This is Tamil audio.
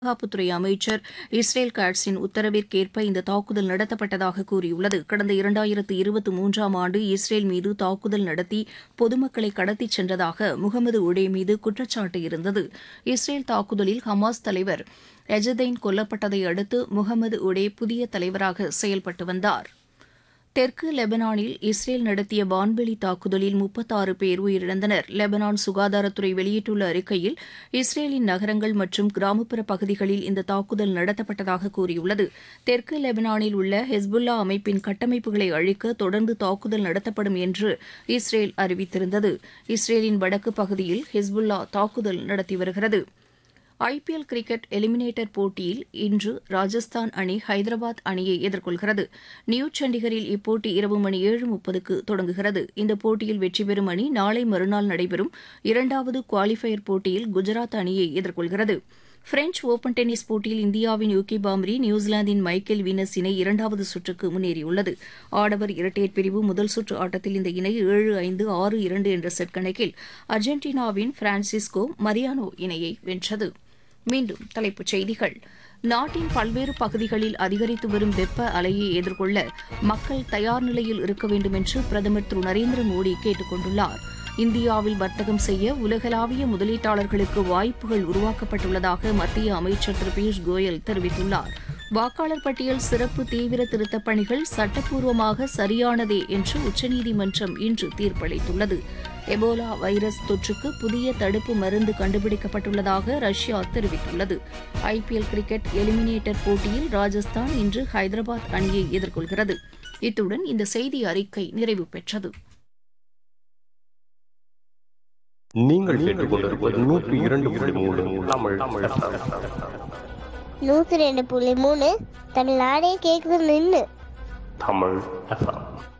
பாதுகாப்புத்துறை அமைச்சர் இஸ்ரேல் காட்ஸின் உத்தரவிற்கேற்ப இந்த தாக்குதல் நடத்தப்பட்டதாக கூறியுள்ளது கடந்த இரண்டாயிரத்து இருபத்தி மூன்றாம் ஆண்டு இஸ்ரேல் மீது தாக்குதல் நடத்தி பொதுமக்களை கடத்திச் சென்றதாக முகமது உடே மீது குற்றச்சாட்டு இருந்தது இஸ்ரேல் தாக்குதலில் ஹமாஸ் தலைவர் எஜதைன் கொல்லப்பட்டதை அடுத்து முகமது உடே புதிய தலைவராக செயல்பட்டு வந்தார் தெற்கு லெபனானில் இஸ்ரேல் நடத்திய வான்வெளி தாக்குதலில் முப்பத்தாறு பேர் உயிரிழந்தனர் லெபனான் சுகாதாரத்துறை வெளியிட்டுள்ள அறிக்கையில் இஸ்ரேலின் நகரங்கள் மற்றும் கிராமப்புற பகுதிகளில் இந்த தாக்குதல் நடத்தப்பட்டதாக கூறியுள்ளது தெற்கு லெபனானில் உள்ள ஹெஸ்புல்லா அமைப்பின் கட்டமைப்புகளை அழிக்க தொடர்ந்து தாக்குதல் நடத்தப்படும் என்று இஸ்ரேல் அறிவித்திருந்தது இஸ்ரேலின் வடக்கு பகுதியில் ஹெஸ்புல்லா தாக்குதல் நடத்தி வருகிறது ஐபிஎல் கிரிக்கெட் எலிமினேட்டர் போட்டியில் இன்று ராஜஸ்தான் அணி ஹைதராபாத் அணியை எதிர்கொள்கிறது நியூ சண்டிகரில் இப்போட்டி இரவு மணி ஏழு முப்பதுக்கு தொடங்குகிறது இந்த போட்டியில் வெற்றி பெறும் அணி நாளை மறுநாள் நடைபெறும் இரண்டாவது குவாலிஃபயர் போட்டியில் குஜராத் அணியை எதிர்கொள்கிறது பிரெஞ்ச் ஓபன் டென்னிஸ் போட்டியில் இந்தியாவின் யூகி பாம்ரி நியூசிலாந்தின் மைக்கேல் வீனஸ் இணை இரண்டாவது சுற்றுக்கு முன்னேறியுள்ளது ஆடவர் இரட்டையர் பிரிவு முதல் சுற்று ஆட்டத்தில் இந்த இணை ஏழு ஐந்து ஆறு இரண்டு என்ற செட் கணக்கில் அர்ஜென்டினாவின் பிரான்சிஸ்கோ மரியானோ இணையை வென்றது மீண்டும் தலைப்புச் செய்திகள் நாட்டின் பல்வேறு பகுதிகளில் அதிகரித்து வரும் வெப்ப அலையை எதிர்கொள்ள மக்கள் தயார் நிலையில் இருக்க வேண்டும் என்று பிரதமர் திரு நரேந்திர மோடி கேட்டுக் கொண்டுள்ளார் இந்தியாவில் வர்த்தகம் செய்ய உலகளாவிய முதலீட்டாளர்களுக்கு வாய்ப்புகள் உருவாக்கப்பட்டுள்ளதாக மத்திய அமைச்சர் திரு பியூஷ் கோயல் தெரிவித்துள்ளார் வாக்காளர் பட்டியல் சிறப்பு தீவிர திருத்தப் பணிகள் சட்டப்பூர்வமாக சரியானதே என்று உச்சநீதிமன்றம் இன்று தீர்ப்பளித்துள்ளது எபோலா வைரஸ் தொற்றுக்கு புதிய தடுப்பு மருந்து கண்டுபிடிக்கப்பட்டுள்ளதாக ரஷ்யா தெரிவித்துள்ளது ஐபிஎல் கிரிக்கெட் எலிமினேட்டர் போட்டியில் ராஜஸ்தான் இன்று ஹைதராபாத் அணியை எதிர்கொள்கிறது இத்துடன் இந்த செய்தி அறிக்கை நிறைவு பெற்றது நீங்கள் கேட்டுக்கொண்டிருப்பது நூற்றி இரண்டு புள்ளி மூணு தமிழ் நூத்தி ரெண்டு புள்ளி மூணு தமிழ்நாடே கேக்குது நின்னு தமிழ் எஃப்எம்